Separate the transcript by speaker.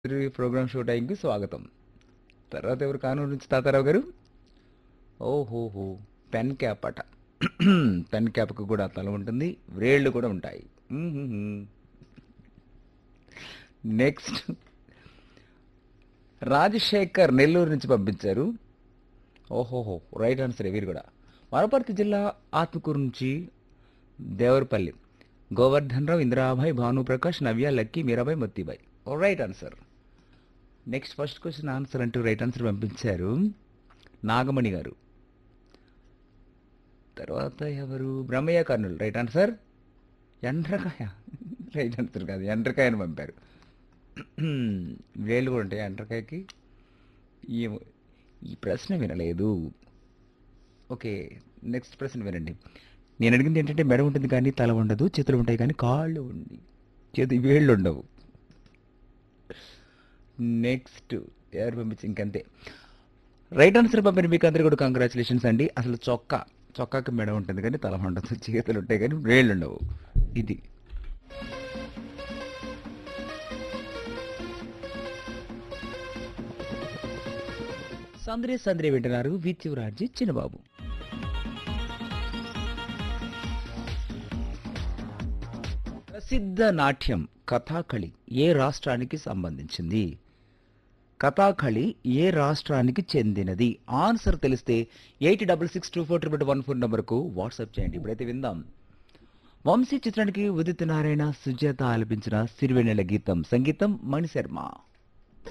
Speaker 1: programme show టైంకి స్వాగతం తర్వాత ఎవరు కానూరు నుంచి తాతారావు గారు ఓహోహో పెన్ క్యాప్ అట పెన్ క్యాప్కి కూడా తల ఉంటుంది వ్రేళ్ళు కూడా ఉంటాయి నెక్స్ట్ రాజశేఖర్ నెల్లూరు నుంచి పంపించారు ఓహోహో రైట్ ఆన్సర్ వీరు కూడా వనపర్తి జిల్లా ఆత్మకూరు నుంచి దేవరపల్లి గోవర్ధన్ రావు ఇందిరాబాయ్ భానుప్రకాష్ నవ్య లక్కీ మీరాబాయ్ మత్తిబాయ్ ఓ right answer next first question answer అంటూ రైట్ ఆన్సర్ పంపించారు నాగమణి గారు తర్వాత ఎవరు బ్రహ్మయ్య కర్నూలు రైట్ ఆన్సర్ ఎండ్రకాయ రైట్ ఆన్సర్ కాదు ఎండ్రకాయని పంపారు వేలు కూడా ఉంటాయి ఎండ్రకాయకి ఈ ఈ ప్రశ్న వినలేదు ఓకే నెక్స్ట్ ప్రశ్న వినండి నేను అడిగింది ఏంటంటే మెడ ఉంటుంది కానీ తల ఉండదు చేతులు ఉంటాయి కానీ కాళ్ళు ఉండి చేతి వేళ్ళు ఉండవు నెక్స్ట్ ఎవరు పంపించి ఇంకంతే రైట్ ఆన్సర్ పంపిన మీకు అందరికీ కూడా కంగ్రాచులేషన్స్ అండి అసలు చొక్కా చొక్కాకి మెడ ఉంటుంది కానీ తల ఉండదు చేతులు ఉంటాయి కానీ వేళ్ళు ఉండవు ఇది సంద్రే సంద్రే వింటున్నారు విత్యురాజీ చిన్నబాబు ప్రసిద్ధ నాట్యం కథాకళి ఏ రాష్ట్రానికి సంబంధించింది కథాకళి ఏ రాష్ట్రానికి చెందినది ఆన్సర్ తెలిస్తే eight double six two four triple one four నెంబర్కు వాట్సాప్ చేయండి ఇప్పుడైతే విందాం వంశీ చిత్రానికి ఉదిత్ నారాయణ సుజాత ఆలపించిన సిరివెన్నెల గీతం సంగీతం మణిశర్మ